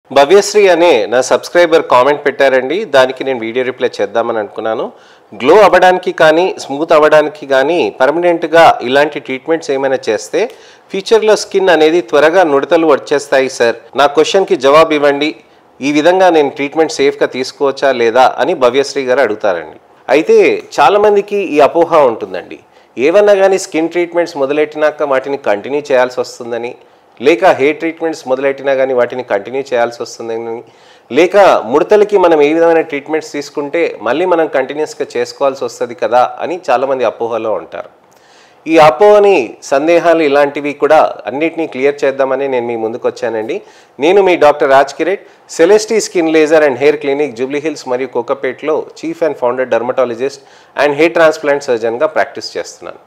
భవ్యశ్రీ అనే నా subscriber comment పెట్టారండి దానికి నేను వీడియో రిప్లై చేద్దామని అనుకున్నాను గ్లో అవ్వడానికి కానీ స్మూత్ అవ్వడానికి కానీ పర్మనెంట్గా ఇలాంటి ట్రీట్మెంట్స్ ఏమైనా చేస్తే ఫ్యూచర్లో స్కిన్ అనేది త్వరగా నుడతలు వచ్చేస్తాయి సార్ నా క్వశ్చన్కి జవాబు ఇవ్వండి ఈ విధంగా నేను ట్రీట్మెంట్ సేఫ్గా తీసుకోవచ్చా లేదా అని భవ్యశ్రీ గారు అడుగుతారండి అయితే చాలామందికి ఈ అపోహ ఉంటుందండి ఏమన్నా కానీ స్కిన్ ట్రీట్మెంట్స్ మొదలెట్టినాక వాటిని కంటిన్యూ చేయాల్సి వస్తుందని లేక హెయిర్ ట్రీట్మెంట్స్ మొదలెట్టినా కానీ వాటిని కంటిన్యూ చేయాల్సి వస్తుందని లేక ముడతలకి మనం ఏ విధమైన ట్రీట్మెంట్స్ తీసుకుంటే మళ్ళీ మనం కంటిన్యూస్గా చేసుకోవాల్సి వస్తుంది కదా అని చాలామంది అపోహలో ఉంటారు ఈ అపోహని సందేహాలు ఇలాంటివి కూడా అన్నిటినీ క్లియర్ చేద్దామని నేను మీ ముందుకు వచ్చానండి నేను మీ doctor Raj Kirit Celestee skin laser and hair clinic Jubilee Hills మరియు కోకపేట్లో chief and founder dermatologist and hair transplant సర్జన్గా ప్రాక్టీస్ చేస్తున్నాను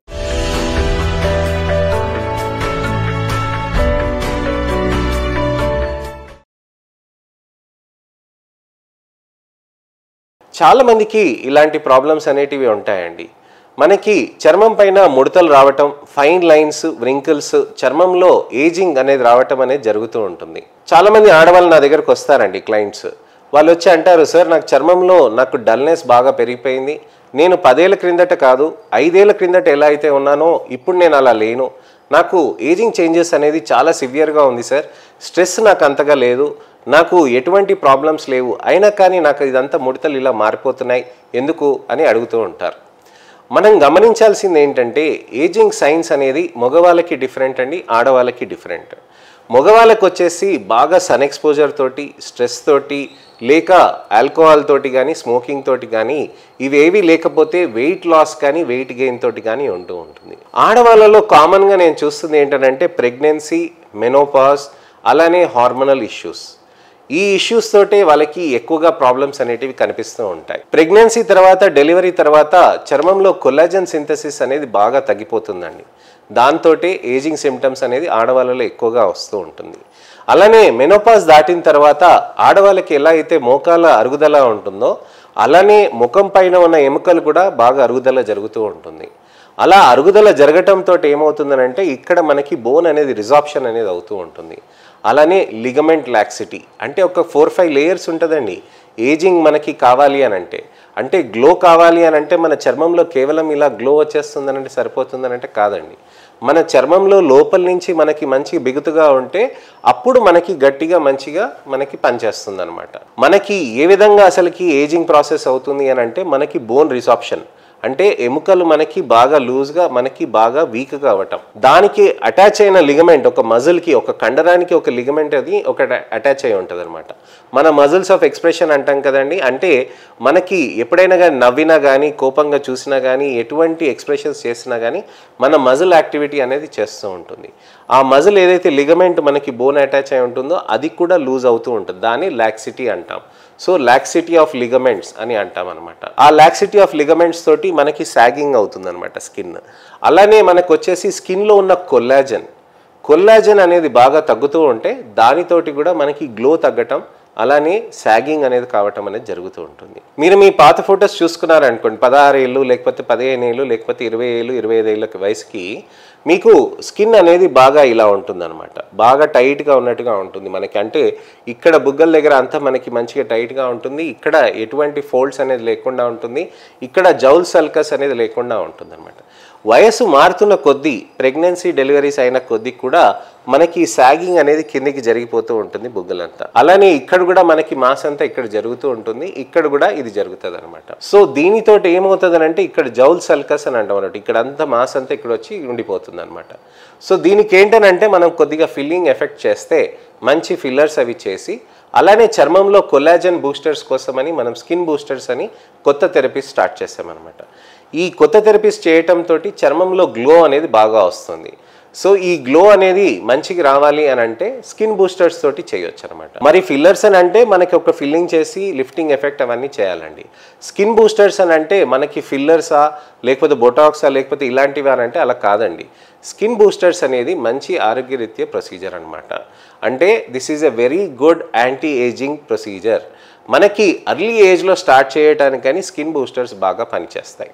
చాలామందికి ఇలాంటి ప్రాబ్లమ్స్ అనేటివి ఉంటాయండి మనకి చర్మం పైన ముడతలు రావటం ఫైన్ లైన్స్ వ్రింకిల్స్ చర్మంలో ఏజింగ్ అనేది రావటం అనేది జరుగుతూ ఉంటుంది చాలామంది ఆడవాళ్ళు నా దగ్గరకు వస్తారండి క్లయింట్స్ వాళ్ళు వచ్చి అంటారు సార్ నాకు చర్మంలో నాకు డల్నెస్ బాగా పెరిగిపోయింది నేను పదేళ్ల క్రిందట కాదు ఐదేళ్ల క్రిందట ఎలా అయితే ఉన్నానో ఇప్పుడు నేను అలా లేను నాకు ఏజింగ్ చేంజెస్ అనేది చాలా సివియర్గా ఉంది సార్ స్ట్రెస్ నాకు అంతగా లేదు నాకు ఎటువంటి ప్రాబ్లమ్స్ లేవు అయినా కానీ నాకు ఇదంతా ముడతలు ఇలా మారిపోతున్నాయి ఎందుకు అని అడుగుతూ ఉంటారు మనం గమనించాల్సింది ఏంటంటే ఏజింగ్ సైన్స్ అనేది మగవాళ్ళకి డిఫరెంట్ అండి ఆడవాళ్ళకి డిఫరెంట్ మగవాళ్ళకి వచ్చేసి బాగా సన్ ఎక్స్పోజర్ తోటి స్ట్రెస్ తోటి లేక ఆల్కహాల్ తోటి కానీ స్మోకింగ్ తోటి కానీ ఇవేవి లేకపోతే వెయిట్ లాస్ కానీ వెయిట్ గెయిన్ తోటి కానీ ఉంటూ ఉంటుంది ఆడవాళ్ళలో కామన్గా నేను చూస్తుంది ఏంటంటే ప్రెగ్నెన్సీ మెనోపాస్ అలానే హార్మోనల్ ఇష్యూస్ ఈ ఇష్యూస్ తోటే వాళ్ళకి ఎక్కువగా ప్రాబ్లమ్స్ అనేటివి కనిపిస్తూ ఉంటాయి ప్రెగ్నెన్సీ తర్వాత డెలివరీ తర్వాత చర్మంలో కొల్లాజన్ సింథసిస్ అనేది బాగా తగ్గిపోతుందండి దాంతో ఏజింగ్ సిమ్టమ్స్ అనేది ఆడవాళ్ళలో ఎక్కువగా వస్తూ ఉంటుంది అలానే మెనోపాస్ దాటిన తర్వాత ఆడవాళ్ళకి ఎలా అయితే మోకాల అరుగుదల ఉంటుందో అలానే ముఖం పైన ఉన్న ఎముకలు కూడా బాగా అరుగుదల జరుగుతూ ఉంటుంది అలా అరుగుదల జరగటంతో ఏమవుతుందనంటే ఇక్కడ మనకి బోన్ అనేది రిజాప్షన్ అనేది అవుతూ ఉంటుంది అలానే లిగమెంట్ లాక్సిటీ అంటే ఒక ఫోర్ ఫైవ్ లేయర్స్ ఉంటుందండి ఏజింగ్ మనకి కావాలి అని అంటే అంటే గ్లో కావాలి అని అంటే మన చర్మంలో కేవలం ఇలా గ్లో వచ్చేస్తుందనంటే సరిపోతుందనంటే కాదండి మన చర్మంలో లోపల నుంచి మనకి మంచి బిగుతుగా ఉంటే అప్పుడు మనకి గట్టిగా మంచిగా మనకి పనిచేస్తుంది అనమాట మనకి ఏ విధంగా అసలుకి ఏజింగ్ ప్రాసెస్ అవుతుంది అని అంటే మనకి బోన్ రిసాప్షన్ అంటే ఎముకలు మనకి బాగా లూజ్గా మనకి బాగా వీక్గా అవ్వటం దానికి అటాచ్ అయిన లిగమెంట్ ఒక మజిల్కి ఒక కండరానికి ఒక లిగమెంట్ అది ఒక అటాచ్ అయి ఉంటుంది అనమాట మన మజిల్స్ ఆఫ్ ఎక్స్ప్రెషన్ అంటాం కదండి అంటే మనకి ఎప్పుడైనా కానీ నవ్వినా కానీ కోపంగా చూసినా కానీ ఎటువంటి ఎక్స్ప్రెషన్స్ చేసినా కానీ మన మజిల్ యాక్టివిటీ అనేది చేస్తూ ఉంటుంది ఆ మజిల్ ఏదైతే లిగమెంట్ మనకి బోన్ అటాచ్ అయి ఉంటుందో అది కూడా లూజ్ అవుతూ ఉంటుంది దాన్ని లాక్సిటీ అంటాం సో లాక్సిటీ ఆఫ్ లిగమెంట్స్ అని అంటాం అనమాట ఆ లాక్సిటీ ఆఫ్ లిగమెంట్స్ తోటి మనకి సాగింగ్ అవుతుంది అనమాట స్కిన్ అలానే మనకు వచ్చేసి స్కిన్లో ఉన్న కొల్లాజన్ కొల్లాజన్ అనేది బాగా తగ్గుతూ ఉంటే దానితోటి కూడా మనకి గ్లో తగ్గటం అలానే సాగింగ్ అనేది కావటం అనేది జరుగుతూ ఉంటుంది మీరు మీ పాత ఫొటోస్ చూసుకున్నారనుకోండి పదహారు ఏళ్ళు లేకపోతే పదిహేను ఏళ్ళు లేకపోతే ఇరవై ఏళ్ళు ఇరవై ఐదు ఏళ్ళ వయసుకి మీకు స్కిన్ అనేది బాగా ఇలా ఉంటుందన్నమాట బాగా టైట్గా ఉన్నట్టుగా ఉంటుంది మనకి అంటే ఇక్కడ బుగ్గల దగ్గర అంతా మనకి మంచిగా టైట్గా ఉంటుంది ఇక్కడ ఎటువంటి ఫోల్డ్స్ అనేది లేకుండా ఉంటుంది ఇక్కడ జౌల్ సల్కస్ అనేది లేకుండా ఉంటుంది అనమాట వయసు మారుతున్న కొద్దీ ప్రెగ్నెన్సీ డెలివరీస్ అయిన కొద్దీ కూడా మనకి సాగింగ్ అనేది కిందికి జరిగిపోతూ ఉంటుంది బుగ్గలంతా అలానే ఇక్కడ కూడా మనకి మాస్ అంతా ఇక్కడ జరుగుతూ ఉంటుంది ఇక్కడ కూడా ఇది జరుగుతుంది అనమాట సో దీనితో ఏమవుతుంది అంటే ఇక్కడ జౌల్ సల్కస్ అని అంటాం అన్నట్టు ఇక్కడ అంతా మాస్ అంతా ఇక్కడ వచ్చి ఉండిపోతుంది అనమాట సో దీనికి ఏంటనంటే మనం కొద్దిగా ఫిల్లింగ్ ఎఫెక్ట్ చేస్తే మంచి ఫిల్లర్స్ అవి చేసి అలానే చర్మంలో కొల్లాజన్ బూస్టర్స్ కోసమని మనం స్కిన్ బూస్టర్స్ అని కొత్త థెరపీ స్టార్ట్ చేసామన్నమాట ఈ కొత్త థెరపీస్ చేయటంతో చర్మంలో గ్లో అనేది బాగా వస్తుంది సో ఈ గ్లో అనేది మంచికి రావాలి అని అంటే స్కిన్ బూస్టర్స్ తోటి చేయొచ్చు అనమాట మరి ఫిల్లర్స్ అని అంటే మనకి ఒక ఫిల్లింగ్ చేసి లిఫ్టింగ్ ఎఫెక్ట్ అవన్నీ చేయాలండి స్కిన్ బూస్టర్స్ అని అంటే మనకి ఫిల్లర్సా లేకపోతే బొటాక్సా లేకపోతే ఇలాంటివి అని అంటే అలా కాదండి స్కిన్ బూస్టర్స్ అనేది మంచి ఆరోగ్యరీత్యా ప్రొసీజర్ అనమాట అంటే this is a very good anti ageing procedure మనకి అర్లీ ఏజ్లో స్టార్ట్ చేయడానికని స్కిన్ బూస్టర్స్ బాగా పనిచేస్తాయి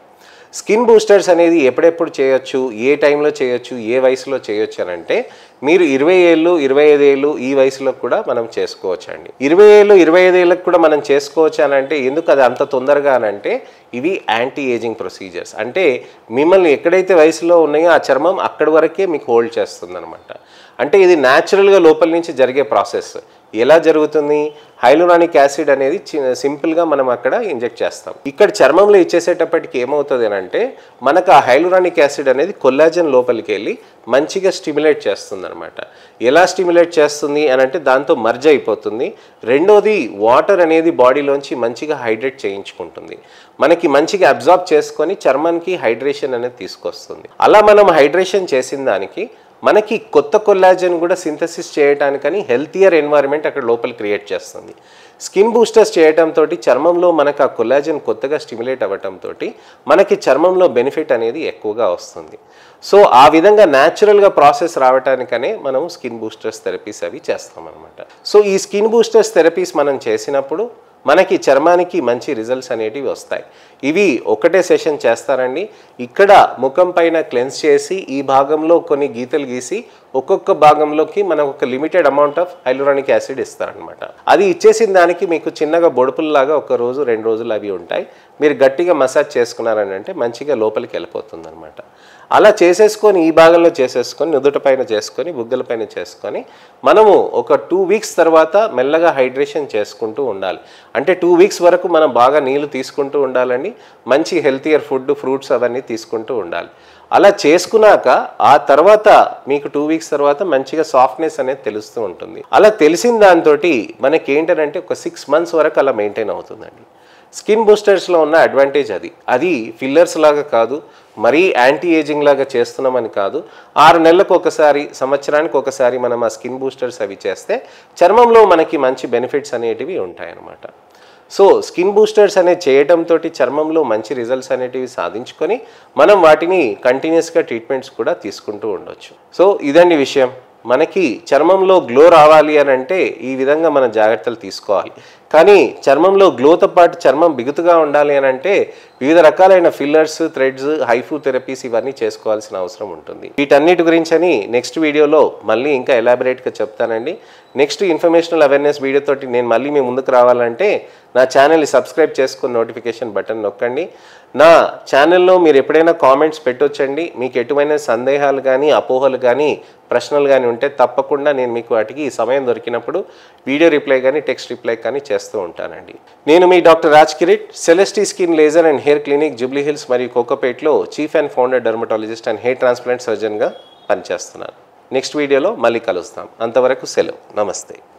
స్కిన్ బూస్టర్స్ అనేది ఎప్పుడెప్పుడు చేయొచ్చు ఏ టైంలో చేయొచ్చు ఏ వయసులో చేయొచ్చు అని అంటే మీరు ఇరవై ఏళ్ళు ఇరవై ఐదు ఏళ్ళు ఈ వయసులో కూడా మనం చేసుకోవచ్చు అండి ఇరవై ఏళ్ళు ఇరవై ఐదు ఏళ్ళకి కూడా మనం చేసుకోవచ్చు అని అంటే ఎందుకు అది అంత తొందరగా అని అంటే ఇవి యాంటీ ఏజింగ్ ప్రొసీజర్స్ అంటే మిమ్మల్ని ఎక్కడైతే వయసులో ఉన్నాయో ఆ చర్మం అక్కడి వరకే మీకు హోల్డ్ చేస్తుంది అంటే ఇది న్యాచురల్గా లోపల నుంచి జరిగే ప్రాసెస్ ఎలా జరుగుతుంది హైలోరానిక్ యాసిడ్ అనేది చి- సింపుల్గా మనం అక్కడ ఇంజెక్ట్ చేస్తాం ఇక్కడ చర్మంలో ఇచ్చేసేటప్పటికి ఏమవుతుంది అని అంటే మనకు ఆ హైలోరానిక్ యాసిడ్ అనేది కొల్లాజన్ లోపలికి వెళ్ళి మంచిగా స్టిమ్యులేట్ చేస్తుంది అనమాట ఎలా స్టిమ్యులేట్ చేస్తుంది అని అంటే దాంతో మర్జ్ అయిపోతుంది రెండోది వాటర్ అనేది బాడీలోంచి మంచిగా హైడ్రేట్ చేయించుకుంటుంది మనకి మంచిగా అబ్జార్బ్ చేసుకొని చర్మానికి హైడ్రేషన్ అనేది తీసుకొస్తుంది అలా మనం హైడ్రేషన్ చేసిన దానికి మనకి కొత్త కొల్లాజన్ కూడా సింథసిస్ చేయడానికని హెల్తియర్ ఎన్వైరన్మెంట్ అక్కడ లోపల క్రియేట్ చేస్తుంది స్కిన్ బూస్టర్స్ చేయడంతో చర్మంలో మనకు ఆ కొల్లాజన్ కొత్తగా స్టిమ్యులేట్ అవ్వటంతో మనకి చర్మంలో బెనిఫిట్ అనేది ఎక్కువగా వస్తుంది సో ఆ విధంగా న్యాచురల్గా ప్రాసెస్ రావటానికనే మనం స్కిన్ బూస్టర్స్ థెరపీస్ అవి చేస్తామన్నమాట సో ఈ స్కిన్ బూస్టర్స్ థెరపీస్ మనం చేసినప్పుడు మనకి చర్మానికి మంచి రిజల్ట్స్ అనేటివి వస్తాయి ఇవి ఒకటే సెషన్ చేస్తారండి ఇక్కడ ముఖం పైన క్లెన్స్ చేసి ఈ భాగంలో కొన్ని గీతలు గీసి ఒక్కొక్క భాగంలోకి మనం ఒక limited amount of hyaluronic acid ఇస్తారనమాట అది ఇచ్చేసిన దానికి మీకు చిన్నగా బొడుపుల్లాగా ఒక రోజు రెండు రోజులు అవి ఉంటాయి మీరు గట్టిగా మసాజ్ చేసుకున్నారని అంటే మంచిగా లోపలికి వెళ్ళిపోతుంది అనమాట అలా చేసేసుకొని ఈ భాగంలో చేసేసుకొని నుదుట పైన చేసుకొని బుగ్గల పైన చేసుకొని మనము ఒక టూ వీక్స్ తర్వాత మెల్లగా హైడ్రేషన్ చేసుకుంటూ ఉండాలి అంటే టూ వీక్స్ వరకు మనం బాగా నీళ్లు తీసుకుంటూ ఉండాలండి మంచి హెల్తియర్ ఫుడ్ ఫ్రూట్స్ అవన్నీ తీసుకుంటూ ఉండాలి అలా చేసుకున్నాక ఆ తర్వాత మీకు టూ వీక్స్ తర్వాత మంచిగా సాఫ్ట్నెస్ అనేది తెలుస్తూ ఉంటుంది అలా తెలిసిన దాంతో మనకి ఏంటంటే ఒక సిక్స్ మంత్స్ వరకు అలా మెయింటైన్ అవుతుందండి స్కిన్ బూస్టర్స్లో ఉన్న అడ్వాంటేజ్ అది అది ఫిల్లర్స్ లాగా కాదు మరీ యాంటీ ఏజింగ్ లాగా చేస్తున్నామని కాదు ఆరు నెలలకు ఒకసారి సంవత్సరానికి ఒకసారి మనం ఆ స్కిన్ బూస్టర్స్ అవి చేస్తే చర్మంలో మనకి మంచి బెనిఫిట్స్ అనేటివి ఉంటాయన్నమాట సో స్కిన్ బూస్టర్స్ అనేది చేయడంతో చర్మంలో మంచి రిజల్ట్స్ అనేటివి సాధించుకొని మనం వాటిని కంటిన్యూస్గా ట్రీట్మెంట్స్ కూడా తీసుకుంటూ ఉండొచ్చు సో ఇదండి విషయం మనకి చర్మంలో గ్లో రావాలి అని అంటే ఈ విధంగా మనం జాగ్రత్తలు తీసుకోవాలి కానీ చర్మంలో గ్లోతో పాటు చర్మం బిగుతుగా ఉండాలి అని అంటే వివిధ రకాలైన ఫిల్లర్స్ థ్రెడ్స్ హైఫూ థెరపీస్ ఇవన్నీ చేసుకోవాల్సిన అవసరం ఉంటుంది వీటన్నిటి గురించి అని నెక్స్ట్ వీడియోలో మళ్ళీ ఇంకా ఎలాబరేట్గా చెప్తానండి నెక్స్ట్ ఇన్ఫర్మేషనల్ అవేర్నెస్ వీడియోతోటి నేను మళ్ళీ మీ ముందుకు రావాలంటే నా ఛానల్ని సబ్స్క్రైబ్ చేసుకుని నోటిఫికేషన్ బటన్ నొక్కండి నా ఛానల్లో మీరు ఎప్పుడైనా కామెంట్స్ పెట్టొచ్చండి మీకు ఎటువంటి సందేహాలు కానీ అపోహలు కానీ ప్రశ్నలు కానీ ఉంటే తప్పకుండా నేను మీకు వాటికి సమయం దొరికినప్పుడు వీడియో రిప్లై కానీ టెక్స్ట్ రిప్లై కానీ చేస్తూ ఉంటానండి నేను మీ doctor Raj Kirit Celestee skin laser and hair clinic Jubilee Hills మరియు కోకోపేట్లో chief and founder dermatologist and hair transplant సర్జన్గా పనిచేస్తున్నాను నెక్స్ట్ వీడియోలో మళ్ళీ కలుస్తాం అంతవరకు సెలవు నమస్తే